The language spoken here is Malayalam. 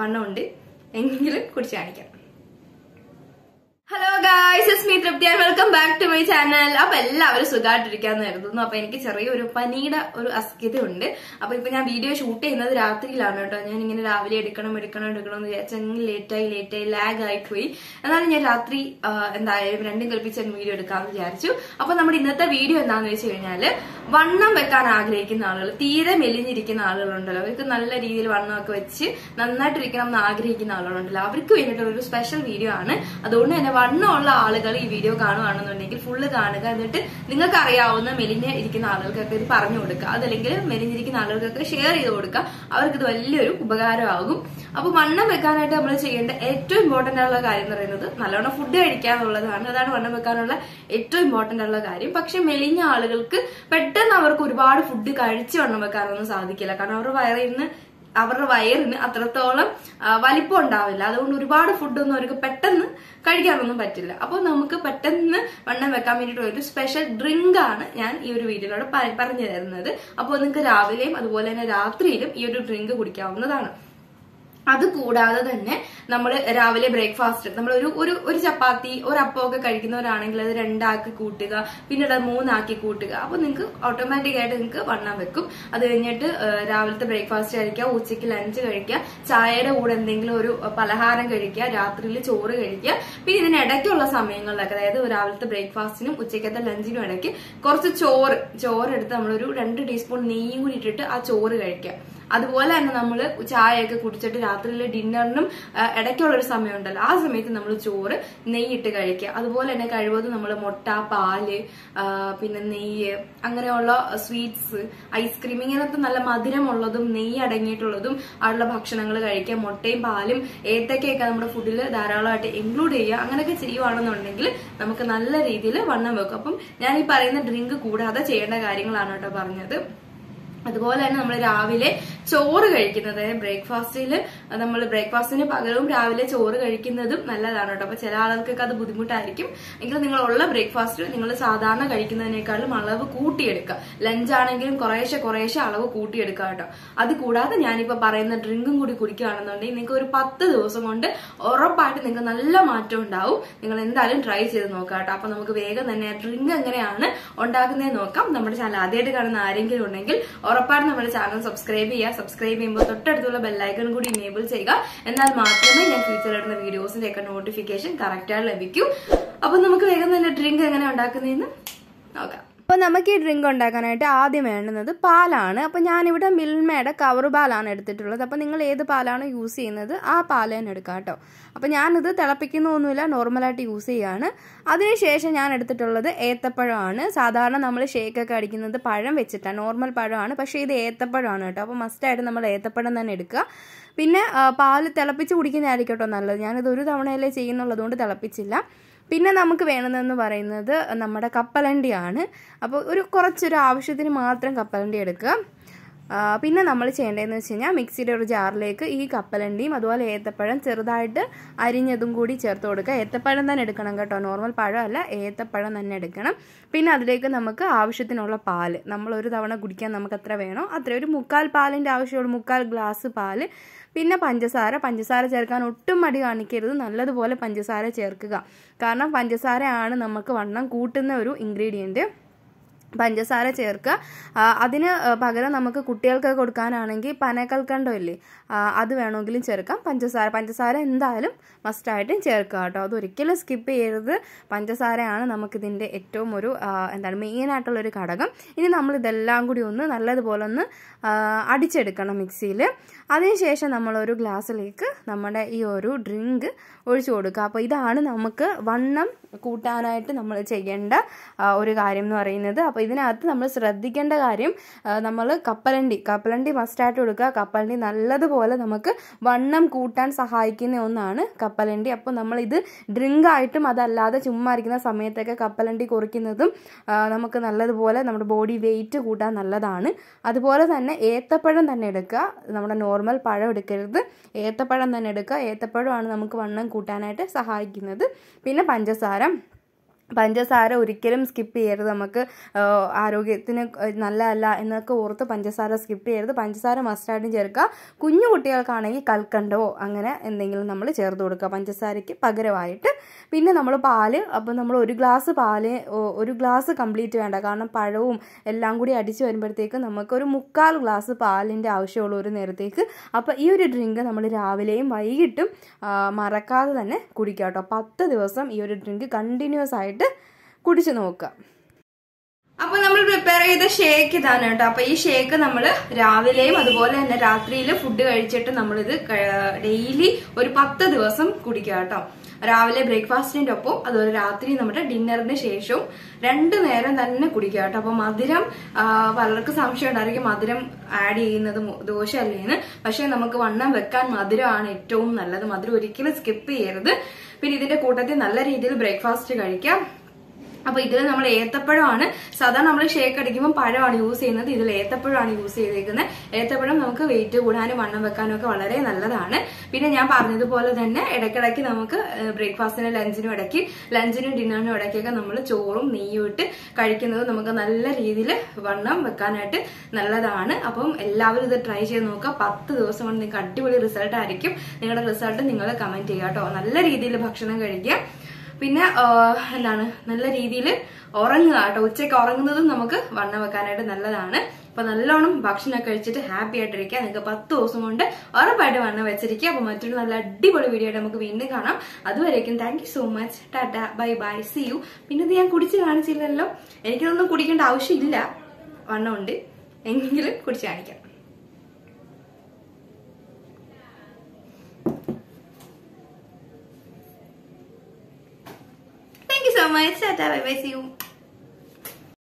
വണ്ണമുണ്ട് എങ്കിലും കുടിച്ച് കാണിക്കാം hello guys it's me Thripti and welcome back to my channel അപ്പൊ എല്ലാവരും സുഖമായിട്ടിരിക്കാന്ന് കരുതുന്നു അപ്പൊ എനിക്ക് ചെറിയൊരു പനിയുടെ ഒരു അസ്കിത ഉണ്ട് അപ്പൊ ഇപ്പൊ ഞാൻ വീഡിയോ ഷൂട്ട് ചെയ്യുന്നത് രാത്രിയിലാണ് കേട്ടോ ഞാൻ ഇങ്ങനെ രാവിലെ എടുക്കണം എടുക്കണം എടുക്കണം എന്ന് വിചാരിച്ചെങ്കിൽ ലേറ്റായി ലേറ്റായി ലാഗ് ആയി പോയി എന്നാലും ഞാൻ രാത്രി ആ, എന്തായാലും രണ്ടും കൽപ്പിച്ച് വീഡിയോ എടുക്കാമെന്ന് വിചാരിച്ചു അപ്പൊ നമ്മുടെ ഇന്നത്തെ വീഡിയോ എന്താന്ന് വെച്ച് കഴിഞ്ഞാല് വണ്ണം വെക്കാൻ ആഗ്രഹിക്കുന്ന ആളുകൾ തീരെ മെലിഞ്ഞിരിക്കുന്ന ആളുകളുണ്ടല്ലോ അവർക്ക് നല്ല രീതിയിൽ വണ്ണമൊക്കെ വെച്ച് നന്നായിട്ടിരിക്കണം എന്ന് ആഗ്രഹിക്കുന്ന ആളുകളുണ്ടല്ലോ അവർക്ക് വേണ്ടിയിട്ടുള്ള ഒരു സ്പെഷ്യൽ വീഡിയോ ആണ് അതുകൊണ്ട് തന്നെ വണ്ണമുള്ള ആളുകൾ ഈ വീഡിയോ കാണുകയാണെന്നുണ്ടെങ്കിൽ ഫുള്ള് കാണുക എന്നിട്ട് നിങ്ങൾക്ക് അറിയാവുന്ന മെലിഞ്ഞ ഇരിക്കുന്ന ആളുകൾക്കൊക്കെ ഇത് പറഞ്ഞു കൊടുക്കുക അതല്ലെങ്കിൽ മെലിഞ്ഞിരിക്കുന്ന ആളുകൾക്കൊക്കെ ഷെയർ ചെയ്ത് കൊടുക്കുക അവർക്ക് ഇത് വലിയൊരു ഉപകാരമാകും അപ്പൊ വണ്ണം വെക്കാനായിട്ട് നമ്മൾ ചെയ്യേണ്ട ഏറ്റവും ഇമ്പോർട്ടന്റ് ആയിട്ടുള്ള കാര്യം എന്ന് പറയുന്നത് നല്ലോണം ഫുഡ് കഴിക്കുക എന്നുള്ളതാണ് അതാണ് വണ്ണം വെക്കാനുള്ള ഏറ്റവും ഇമ്പോർട്ടന്റ് ആയിട്ടുള്ള കാര്യം പക്ഷെ മെലിഞ്ഞ ആളുകൾക്ക് പെട്ടെന്ന് അവർക്ക് ഒരുപാട് ഫുഡ് കഴിച്ച് വണ്ണം വെക്കാനൊന്നും സാധിക്കില്ല കാരണം അവരുടെ വയറിൽ നിന്ന് അവരുടെ വയറിന് അത്രത്തോളം ആ, വലിപ്പം ഉണ്ടാവില്ല അതുകൊണ്ട് ഒരുപാട് ഫുഡൊന്നും അവർക്ക് പെട്ടെന്ന് കഴിക്കാനൊന്നും പറ്റില്ല അപ്പോൾ നമുക്ക് പെട്ടെന്ന് വണ്ണം വെക്കാൻ വേണ്ടിയിട്ട് ഒരു സ്പെഷ്യൽ ഡ്രിങ്ക് ആണ് ഞാൻ ഈ ഒരു വീഡിയോയിലൂടെ പ- പറഞ്ഞു തരുന്നത് അപ്പോൾ നിങ്ങൾക്ക് രാവിലെയും അതുപോലെ തന്നെ രാത്രിയിലും ഈ ഒരു ഡ്രിങ്ക് കുടിക്കാവുന്നതാണ് അത് കൂടാതെ തന്നെ നമ്മൾ രാവിലെ ബ്രേക്ക്ഫാസ്റ്റ് നമ്മൾ ഒരു ഒരു ഒരു ചപ്പാത്തി ഒരു അപ്പമൊക്കെ കഴിക്കുന്നവരാണെങ്കിൽ അത് രണ്ടാക്കി കൂട്ടുക പിന്നീട് അത് മൂന്നാക്കി കൂട്ടുക അപ്പൊ നിങ്ങൾക്ക് ഓട്ടോമാറ്റിക് ആയിട്ട് നിങ്ങൾക്ക് വണ്ണം വെക്കും അത് കഴിഞ്ഞിട്ട് ആ, രാവിലത്തെ ബ്രേക്ക്ഫാസ്റ്റ് കഴിക്കുക ഉച്ചയ്ക്ക് ലഞ്ച് കഴിക്കുക ചായയുടെ കൂടെ എന്തെങ്കിലും ഒരു പലഹാരം കഴിക്കുക രാത്രിയിൽ ചോറ് കഴിക്കുക പിന്നെ ഇതിനിടയ്ക്കുള്ള സമയങ്ങളിലൊക്കെ അതായത് രാവിലത്തെ ബ്രേക്ക്ഫാസ്റ്റിനും ഉച്ചയ്ക്കത്തെ ലഞ്ചിനും ഇടയ്ക്ക് കുറച്ച് ചോറ് ചോറെടുത്ത് നമ്മളൊരു രണ്ട് ടീസ്പൂൺ നെയ്യും കൂടി ഇട്ടിട്ട് ആ ചോറ് കഴിക്കുക അതുപോലെ തന്നെ നമ്മൾ ചായയൊക്കെ കുടിച്ചിട്ട് രാത്രിയിലെ ഡിന്നറിനും ആ, ഇടയ്ക്കുള്ള ഒരു സമയമുണ്ടല്ലോ ആ സമയത്ത് നമ്മൾ ചോറ് നെയ്യിട്ട് കഴിക്കുക അതുപോലെ തന്നെ കഴിവതും നമ്മൾ മുട്ട പാല് ആ, പിന്നെ നെയ്യ് അങ്ങനെയുള്ള സ്വീറ്റ്സ് ഐസ്ക്രീം ഇങ്ങനത്തെ നല്ല മധുരമുള്ളതും നെയ്യ് അടങ്ങിയിട്ടുള്ളതും ആയിട്ടുള്ള ഭക്ഷണങ്ങൾ കഴിക്കുക മുട്ടയും പാലും ഏത്തക്കയൊക്കെ നമ്മുടെ ഫുഡിൽ ധാരാളമായിട്ട് ഇൻക്ലൂഡ് ചെയ്യുക അങ്ങനെയൊക്കെ ചെയ്യുവാണെന്നുണ്ടെങ്കിൽ നമുക്ക് നല്ല രീതിയിൽ വണ്ണം വെക്കും അപ്പം ഞാൻ ഈ പറയുന്ന ഡ്രിങ്ക് കൂടാതെ ചെയ്യേണ്ട കാര്യങ്ങളാണ് കേട്ടോ പറഞ്ഞത് അതുപോലെ തന്നെ നമ്മൾ രാവിലെ ചോറ് കഴിക്കുന്നത് ബ്രേക്ക്ഫാസ്റ്റിൽ നമ്മൾ ബ്രേക്ക്ഫാസ്റ്റിന് പകരവും രാവിലെ ചോറ് കഴിക്കുന്നതും നല്ലതാണ് കേട്ടോ അപ്പൊ ചില ആളുകൾക്കൊക്കെ അത് ബുദ്ധിമുട്ടായിരിക്കും എങ്കിലും നിങ്ങളുള്ള ബ്രേക്ക്ഫാസ്റ്റ് നിങ്ങൾ സാധാരണ കഴിക്കുന്നതിനേക്കാളും അളവ് കൂട്ടിയെടുക്കുക ലഞ്ച് ആണെങ്കിലും കുറേശ്ശെ കുറേശ്ശെ അളവ് കൂട്ടിയെടുക്കുക കേട്ടോ അത് കൂടാതെ ഞാനിപ്പോ പറയുന്ന ഡ്രിങ്കും കൂടി കുടിക്കുകയാണെന്നുണ്ടെങ്കിൽ നിങ്ങൾക്ക് ഒരു പത്ത് ദിവസം കൊണ്ട് ഉറപ്പായിട്ട് നിങ്ങൾക്ക് നല്ല മാറ്റം ഉണ്ടാവും നിങ്ങൾ എന്തായാലും ട്രൈ ചെയ്ത് നോക്കാം കേട്ടോ അപ്പൊ നമുക്ക് വേഗം തന്നെ ഡ്രിങ്ക് എങ്ങനെയാണ് ഉണ്ടാക്കുന്നതെന്ന് നോക്കാം നമ്മുടെ ചാനൽ ആദ്യമായിട്ട് കാണുന്ന ആരെങ്കിലും ഉണ്ടെങ്കിൽ ഉറപ്പായിട്ടും നമ്മുടെ ചാനൽ സബ്സ്ക്രൈബ് ചെയ്യുക സബ്സ്ക്രൈബ് ചെയ്യുമ്പോൾ തൊട്ടടുത്തുള്ള ബെല്ലൈക്കൺ കൂടി ഇനേബിൾ ചെയ്യുക എന്നാൽ മാത്രമേ ഞാൻ ഫ്യൂച്ചറിൽ ഇടുന്ന വീഡിയോസിന്റെ ഒക്കെ നോട്ടിഫിക്കേഷൻ കറക്റ്റായി ലഭിക്കൂ അപ്പൊ നമുക്ക് വേഗം തന്നെ ഡ്രിങ്ക് എങ്ങനെ ഉണ്ടാക്കുന്നതെന്ന് നോക്കാം അപ്പോൾ നമുക്ക് ഈ ഡ്രിങ്ക് ഉണ്ടാക്കാനായിട്ട് ആദ്യം വേണ്ടുന്നത് പാലാണ് അപ്പോൾ ഞാനിവിടെ മിൽമയുടെ കവർ പാലാണ് എടുത്തിട്ടുള്ളത് അപ്പോൾ നിങ്ങൾ ഏത് പാലാണ് യൂസ് ചെയ്യുന്നത് ആ പാൽ തന്നെ എടുക്കാം കേട്ടോ അപ്പോൾ ഞാനിത് തിളപ്പിക്കുന്നൊന്നുമില്ല നോർമലായിട്ട് യൂസ് ചെയ്യാണ് അതിനുശേഷം ഞാൻ എടുത്തിട്ടുള്ളത് ഏത്തപ്പഴമാണ് സാധാരണ നമ്മൾ ഷേക്കൊക്കെ അടിക്കുന്നത് പഴം വെച്ചിട്ടാണ് നോർമൽ പഴമാണ് പക്ഷേ ഇത് ഏത്തപ്പഴമാണ് കേട്ടോ അപ്പോൾ മസ്റ്റായിട്ട് നമ്മൾ ഏത്തപ്പഴം തന്നെ എടുക്കുക പിന്നെ ആ, പാല് തിളപ്പിച്ച് കുടിക്കുന്നതായിരിക്കും കേട്ടോ നല്ലത് ഞാനിത് ഒരു തവണയല്ലേ ചെയ്യുന്നുള്ളതുകൊണ്ട് തിളപ്പിച്ചില്ല പിന്നെ നമുക്ക് വേണമെന്ന് പറയുന്നത് നമ്മുടെ കപ്പലണ്ടിയാണ് അപ്പോൾ ഒരു കുറച്ചൊരു ആവശ്യത്തിന് മാത്രം കപ്പലണ്ടി എടുക്കുക ആ, പിന്നെ നമ്മൾ ചെയ്യേണ്ടതെന്ന് വെച്ച് കഴിഞ്ഞാൽ മിക്സിയുടെ ഒരു ജാറിലേക്ക് ഈ കപ്പലണ്ടിയും അതുപോലെ ഏത്തപ്പഴം ചെറുതായിട്ട് അരിഞ്ഞതും കൂടി ചേർത്ത് കൊടുക്കുക ഏത്തപ്പഴം തന്നെ എടുക്കണം കേട്ടോ നോർമൽ പഴമല്ല ഏത്തപ്പഴം തന്നെ എടുക്കണം പിന്നെ അതിലേക്ക് നമുക്ക് ആവശ്യത്തിനുള്ള പാല് നമ്മൾ ഒരു തവണ കുടിക്കാൻ നമുക്ക് എത്ര വേണോ അത്ര ഒരു മുക്കാൽ പാലിൻ്റെ ആവശ്യമുള്ള മുക്കാൽ ഗ്ലാസ് പാല് പിന്നെ പഞ്ചസാര പഞ്ചസാര ചേർക്കാൻ ഒട്ടും മടി കാണിക്കരുത് നല്ലതുപോലെ പഞ്ചസാര ചേർക്കുക കാരണം പഞ്ചസാരയാണ് നമുക്ക് വണ്ണം കൂട്ടുന്ന ഒരു ഇൻഗ്രീഡിയൻറ്റ് പഞ്ചസാര ചേർക്കുക ആ, അതിന് പകരം നമുക്ക് കുട്ടികൾക്ക് കൊടുക്കാനാണെങ്കിൽ പനക്കൽക്കണ്ടം ഇല്ലേ ആ, അത് വേണമെങ്കിലും ചേർക്കാം പഞ്ചസാര പഞ്ചസാര എന്തായാലും മസ്റ്റായിട്ടും ചേർക്കുക കേട്ടോ അത് ഒരിക്കലും സ്കിപ്പ് ചെയ്യരുത് പഞ്ചസാരയാണ് നമുക്കിതിൻ്റെ ഏറ്റവും ഒരു ആ, എന്താണ് മെയിനായിട്ടുള്ളൊരു ഘടകം ഇനി നമ്മൾ ഇതെല്ലാം കൂടി ഒന്ന് നല്ലതുപോലെ ഒന്ന് ആ, അടിച്ചെടുക്കണം മിക്സിയിൽ അതിനുശേഷം നമ്മളൊരു ഗ്ലാസ്സിലേക്ക് നമ്മുടെ ഈ ഒരു ഡ്രിങ്ക് ഒഴിച്ചു കൊടുക്കുക അപ്പോൾ ഇതാണ് നമുക്ക് വണ്ണം കൂട്ടാനായിട്ട് നമ്മൾ ചെയ്യേണ്ട ആ, ഒരു കാര്യം എന്ന് പറയുന്നത് അപ്പോൾ ഇതിനകത്ത് നമ്മൾ ശ്രദ്ധിക്കേണ്ട കാര്യം നമ്മൾ കപ്പലണ്ടി കപ്പലണ്ടി മസ്റ്റായിട്ട് കൊടുക്കുക കപ്പലണ്ടി നല്ലതുപോലെ നമുക്ക് വണ്ണം കൂട്ടാൻ സഹായിക്കുന്ന ഒന്നാണ് കപ്പലണ്ടി അപ്പോൾ നമ്മളിത് ഡ്രിങ്ക് ആയിട്ടും അതല്ലാതെ ചുമ്മാ ഇരിക്കുന്ന സമയത്തൊക്കെ കപ്പലണ്ടി കുറിക്കുന്നതും ആ, നമുക്ക് നല്ലതുപോലെ നമ്മുടെ ബോഡി വെയിറ്റ് കൂട്ടാൻ നല്ലതാണ് അതുപോലെ തന്നെ ഏത്തപ്പഴം തന്നെ എടുക്കുക നമ്മുടെ നോർമൽ പഴം എടുക്കരുത് ഏത്തപ്പഴം തന്നെ എടുക്കുക ഏത്തപ്പഴമാണ് നമുക്ക് വണ്ണം കൂട്ടാനായിട്ട് സഹായിക്കുന്നത് പിന്നെ പഞ്ചസാര പഞ്ചസാര ഒരിക്കലും സ്കിപ്പ് ചെയ്യരുത് നമുക്ക് ആ, ആരോഗ്യത്തിന് നല്ലതല്ല എന്നൊക്കെ ഓർത്ത് പഞ്ചസാര സ്കിപ്പ് ചെയ്യരുത് പഞ്ചസാര മസ്റ്റായിട്ടും ചേർക്കുക കുഞ്ഞു കുട്ടികൾക്കാണെങ്കിൽ കൽക്കണ്ടവോ അങ്ങനെ എന്തെങ്കിലും നമ്മൾ ചേർത്ത് കൊടുക്കുക പഞ്ചസാരയ്ക്ക് പകരമായിട്ട് പിന്നെ നമ്മൾ പാല് അപ്പോൾ നമ്മൾ ഒരു ഗ്ലാസ് പാല് ഒ- ഒരു ഗ്ലാസ് കംപ്ലീറ്റ് വേണ്ട കാരണം പഴവും എല്ലാം കൂടി അടിച്ച് വരുമ്പോഴത്തേക്ക് നമുക്ക് ഒരു മുക്കാൽ ഗ്ലാസ് പാലിൻ്റെ ആവശ്യമുള്ള ഒരു നേരത്തേക്ക് അപ്പോൾ ഈ ഒരു ഡ്രിങ്ക് നമ്മൾ രാവിലെയും വൈകിട്ടും ആ, മറക്കാതെ തന്നെ കുടിക്കുക കേട്ടോ പത്ത് ദിവസം ഈ ഒരു ഡ്രിങ്ക് കണ്ടിന്യൂസ് ആയിട്ട് കുടിച്ചു നോക്കുക അപ്പൊ നമ്മൾ പ്രിപ്പയർ ചെയ്ത ഷേക്ക് ഇതാണ് കേട്ടോ അപ്പൊ ഈ ഷേക്ക് നമ്മൾ രാവിലെയും അതുപോലെ തന്നെ രാത്രിയിൽ ഫുഡ് കഴിച്ചിട്ട് നമ്മളിത് ഡെയിലി ഒരു പത്ത് ദിവസം കുടിക്കുക കേട്ടോ രാവിലെ ബ്രേക്ക്ഫാസ്റ്റിന്റെ ഒപ്പം അതുപോലെ രാത്രി നമ്മുടെ ഡിന്നറിന് ശേഷവും രണ്ടു നേരം തന്നെ കുടിക്കുക കേട്ടോ അപ്പൊ മധുരം ആ, പലർക്കും സംശയം ഉണ്ടായിരിക്കും മധുരം ആഡ് ചെയ്യുന്നത് മു- ദോഷമല്ലേന്ന് പക്ഷെ നമുക്ക് വണ്ണം വെക്കാൻ മധുരമാണ് ഏറ്റവും നല്ലത് മധുരം ഒരിക്കലും സ്കിപ്പ് ചെയ്യരുത് പിന്നെ ഇതിന്റെ കൂട്ടത്തിൽ നല്ല രീതിയിൽ ബ്രേക്ക്ഫാസ്റ്റ് കഴിക്കാം അപ്പൊ ഇതിൽ നമ്മൾ ഏത്തപ്പഴമാണ് സാധാരണ നമ്മൾ ഷേക്ക് അടിക്കുമ്പോൾ പഴമാണ് യൂസ് ചെയ്യുന്നത് ഇതിൽ ഏത്തപ്പഴമാണ് യൂസ് ചെയ്തേക്കുന്നത് ഏത്തപ്പഴം നമുക്ക് വെയിറ്റ് കൂടാനും വണ്ണം വെക്കാനും ഒക്കെ വളരെ നല്ലതാണ് പിന്നെ ഞാൻ പറഞ്ഞതുപോലെ തന്നെ ഇടയ്ക്കിടയ്ക്ക് നമുക്ക് ബ്രേക്ക്ഫാസ്റ്റിനും ലഞ്ചിനും ഇടയ്ക്ക് ലഞ്ചിനും ഡിന്നറിനും ഇടയ്ക്കൊക്കെ നമ്മൾ ചോറും നെയ്യും ഇട്ട് കഴിക്കുന്നത് നമുക്ക് നല്ല രീതിയിൽ വണ്ണം വെക്കാനായിട്ട് നല്ലതാണ് അപ്പം എല്ലാവരും ഇത് ട്രൈ ചെയ്ത് നോക്കുക പത്ത് ദിവസം കൊണ്ട് നിങ്ങൾക്ക് അടിപൊളി റിസൾട്ട് ആയിരിക്കും നിങ്ങളുടെ റിസൾട്ട് നിങ്ങൾ കമന്റ് ചെയ്യുക കേട്ടോ നല്ല രീതിയിൽ ഭക്ഷണം കഴിക്കുക പിന്നെ ആ, എന്താണ് നല്ല രീതിയിൽ ഉറങ്ങുക കേട്ടോ ഉച്ചയ്ക്ക് ഉറങ്ങുന്നതും നമുക്ക് വണ്ണം വെക്കാനായിട്ട് നല്ലതാണ് അപ്പൊ നല്ലോണം ഭക്ഷണം കഴിച്ചിട്ട് ഹാപ്പി ആയിട്ടിരിക്കുക നിങ്ങൾക്ക് പത്ത് ദിവസം കൊണ്ട് ഉറപ്പായിട്ട് വണ്ണം വെച്ചിരിക്കുക അപ്പൊ മറ്റൊരു നല്ല അടിപൊളി വീഡിയോ ആയിട്ട് നമുക്ക് വീണ്ടും കാണാം അതുവരേക്കും thank you so much tata bye bye see you പിന്നെ ഇത് ഞാൻ കുടിച്ച് കാണിച്ചില്ലല്ലോ എനിക്കിതൊന്നും കുടിക്കേണ്ട ആവശ്യമില്ല വണ്ണമുണ്ട് എങ്കിലും കുടിച്ച് കാണിക്കാം thank you so much tata bye bye see U